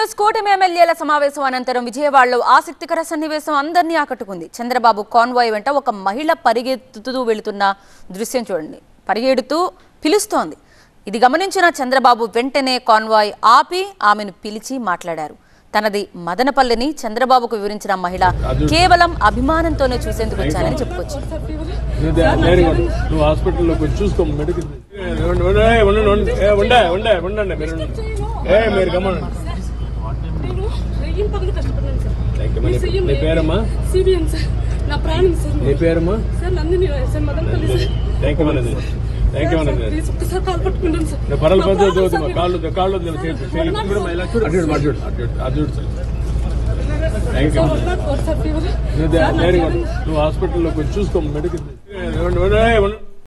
కాంగ్రెస్ కూటమి ఎమ్మెల్యేల సమావేశం అనంతరం విజయవాడలో ఆసక్తికర సన్నివేశం అందరినీ ఆకట్టుకుంది చంద్రబాబు కాన్వాయ్ వెంట ఒక మహిళ పరిగెత్తుతూ వెళుతున్న దృశ్యం చూడండి పరిగెడుతూ పిలుస్తోంది ఇది గమనించిన చంద్రబాబు వెంటనే కాన్వాయ్ ఆపి ఆమెను పిలిచి మాట్లాడారు తనది మదనపల్లిని చంద్రబాబుకు వివరించిన మహిళ కేవలం అభిమానంతోనే చూసేందుకు వచ్చానని చెప్పుకొచ్చింది నువ్వు ధైర్యంగా ఉండు. నువ్వు హాస్పిటల్లో కొంచెం చూసుకో మెడికల్ ఉండండి ఉండండి ఉండండి ఏ, ఉండే ఉండే ఉండండి మీరు ఉండండి. ఏ మీరు గమనండి నేను రెయ్యం పగలు కష్టపడ్డాను సార్ థ్యాంక్ యూ మీ నీ సీఎం నీ పేరమ్మా సిబిఎన్ సార్ నా ప్రాణం సార్ నీ పేరమ్మా sir Nandini sir Madanapalle sir thank you మనది థ్యాంక్ యూ మనది ప్లీజ్ ఒక్కసారి కాల్ పట్టుకుంటాను సార్ నువ్వు పరల నా పద్ధతి ప్రాణం వద్దు సార్ మా కాళ్ళు వద్దు, కాళ్ళు వద్దు, చేయి, చేయి. అటు చూడు, అటు చూడు, అటు చూడు, అటు చూడు sir thank you sir one nought four sir fever నువ్వు ధైర్యంగా ఉండు. నువ్వు హాస్పిటల్లో కొంచెం చూసుకో మెడికల్ ఉండండి ఉండండి